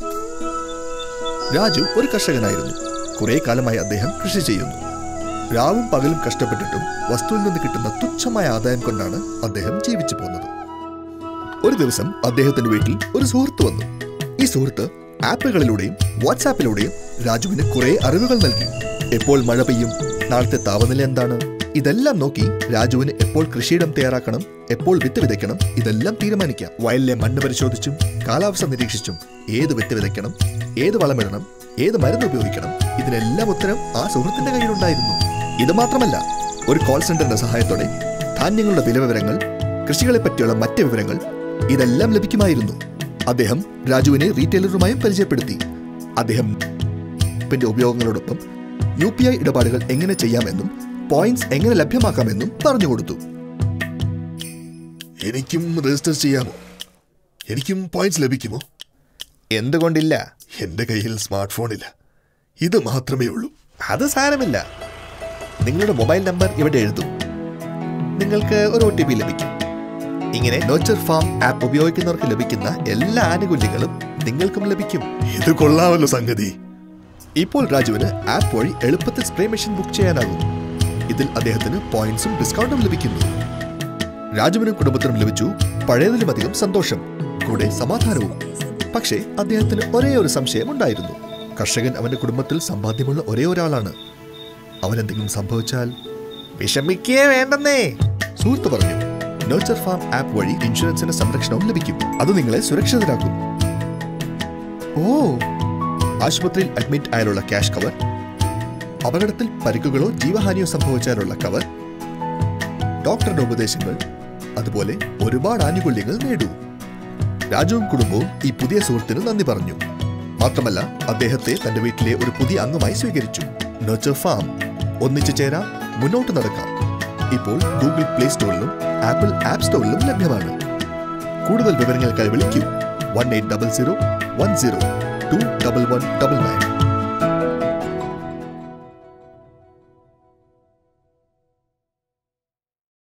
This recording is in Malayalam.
രാജു ഒരു കർഷകനായിരുന്നു കുറെ കാലമായി അദ്ദേഹം കൃഷി ചെയ്യുന്നു രാവും പകലും കഷ്ടപ്പെട്ടിട്ടും വസ്തുവിൽ നിന്ന് കിട്ടുന്ന തുച്ഛമായ ആദായം കൊണ്ടാണ് അദ്ദേഹം ജീവിച്ചു പോകുന്നത് ഒരു ദിവസം അദ്ദേഹത്തിന്റെ വീട്ടിൽ ഒരു സുഹൃത്ത് വന്നു ഈ സുഹൃത്ത് ആപ്പുകളിലൂടെയും വാട്സാപ്പിലൂടെയും രാജുവിന് കുറെ അറിവുകൾ നൽകി എപ്പോൾ മഴ പെയ്യും നാളത്തെ താപനില എന്താണ് ഇതെല്ലാം നോക്കി രാജുവിന് എപ്പോൾ കൃഷിയിടം തയ്യാറാക്കണം എപ്പോൾ വിത്ത് വിതയ്ക്കണം ഇതെല്ലാം തീരുമാനിക്കാം വയലിലെ മണ്ണ് പരിശോധിച്ചും കാലാവസ്ഥ നിരീക്ഷിച്ചും ഏത് വിത്ത് വിതയ്ക്കണം ഏത് വളമിടണം ഏത് മരുന്ന് ഉപയോഗിക്കണം ഇതിനെല്ലാം ഉത്തരം ആ സുഹൃത്തിന്റെ കയ്യിലുണ്ടായിരുന്നു ഇത് മാത്രമല്ല ഒരു കോൾ സെന്ററിന്റെ സഹായത്തോടെ ധാന്യങ്ങളുടെ വില വിവരങ്ങൾ കൃഷികളെ പറ്റിയുള്ള മറ്റ് വിവരങ്ങൾ ഇതെല്ലാം ലഭിക്കുമായിരുന്നു അദ്ദേഹം രാജുവിനെ റീറ്റെയിലറുമായും പരിചയപ്പെടുത്തി അദ്ദേഹം ിന്റെ ഉപയോഗങ്ങളോടൊപ്പം യു പി ഐ ഇടപാടുകൾ എങ്ങനെ ചെയ്യാമെന്നും പോയിന്റ്സ് എങ്ങനെ ലഭ്യമാക്കാമെന്നും പറഞ്ഞു കൊടുത്തു എനിക്കും രജിസ്റ്റർ ചെയ്യാമോ എനിക്കും പോയിന്റ്സ് ലഭിക്കുമോ എന്തുകൊണ്ടില്ല എന്റെ കയ്യിൽ സ്മാർട്ട് ഫോണില്ല ഇത് മാത്രമേ ഉള്ളൂ അത് സാരമില്ല നിങ്ങളുടെ മൊബൈൽ നമ്പർ ഇവിടെ എഴുതും നിങ്ങൾക്ക് ഒരു ഒ ടി പി ലഭിക്കും ഇങ്ങനെ നോച്ചർ ഫാം ആപ്പ് ഉപയോഗിക്കുന്നവർക്ക് ലഭിക്കുന്ന എല്ലാ ആനുകൂല്യങ്ങളും നിങ്ങൾക്കും ലഭിക്കും ഇത് കൊള്ളാമല്ലോ സംഗതി ഇപ്പോൾ രാജുവിന് ആപ്പ് വഴി എളുപ്പത്തിൽ സ്പ്രേ മെഷീൻ ബുക്ക് ചെയ്യാനാകും ഇതിൽ അദ്ദേഹത്തിന് പോയിന്റ്സും ഡിസ്കൗണ്ടും ലഭിക്കുന്നു രാജുവിനും കുടുംബത്തിനും ലഭിച്ചു പഴയതിലുമധികം സന്തോഷം കൂടെ സമാധാനവും പക്ഷേ അദ്ദേഹത്തിന് ഒരേ ഒരു സംശയം ഉണ്ടായിരുന്നു കർഷകൻ അവന്റെ കുടുംബത്തിൽ സമ്പാദ്യമുള്ള ഒരേ ഒരാളാണ് അവൻ എന്തെങ്കിലും സംഭവിച്ചാൽ വിഷമിക്കേ വേണ്ടെന്നേ സുഹൃത്ത് പറഞ്ഞു നേച്ചർ ഫാം ആപ്പ് വഴി ഇൻഷുറൻസിന് സംരക്ഷണവും ലഭിക്കും അത് നിങ്ങളെ സുരക്ഷിതരാക്കും ഓ ആശുപത്രിയിൽ അഡ്മിറ്റ് ആയാലുള്ള ക്യാഷ് കവർ അപകടത്തിൽ പരിക്കുകളോ ജീവഹാനിയോ സംഭവിച്ചാലുള്ള കവർ ഡോക്ടറുടെ ഉപദേശങ്ങൾ അതുപോലെ ഒരുപാട് ആനുകൂല്യങ്ങൾ നേടൂ രാജുവും കുടുംബവും ഈ പുതിയ സുഹൃത്തിന് നന്ദി പറഞ്ഞു മാത്രമല്ല അദ്ദേഹത്തെ തന്റെ വീട്ടിലെ ഒരു പുതിയ അംഗമായി സ്വീകരിച്ചു നർച്ചർ ഫാം ഒന്നിച്ചു ചേരാം മുന്നോട്ട് നടക്കാം ഇപ്പോൾ ഗൂഗിൾ പ്ലേ സ്റ്റോറിലും ആപ്പിൾ ആപ്പ് സ്റ്റോറിലും ലഭ്യമാണ് കൂടുതൽ വിവരങ്ങൾക്കായി വിളിക്കൂ one eight double zero one zero two double one double nine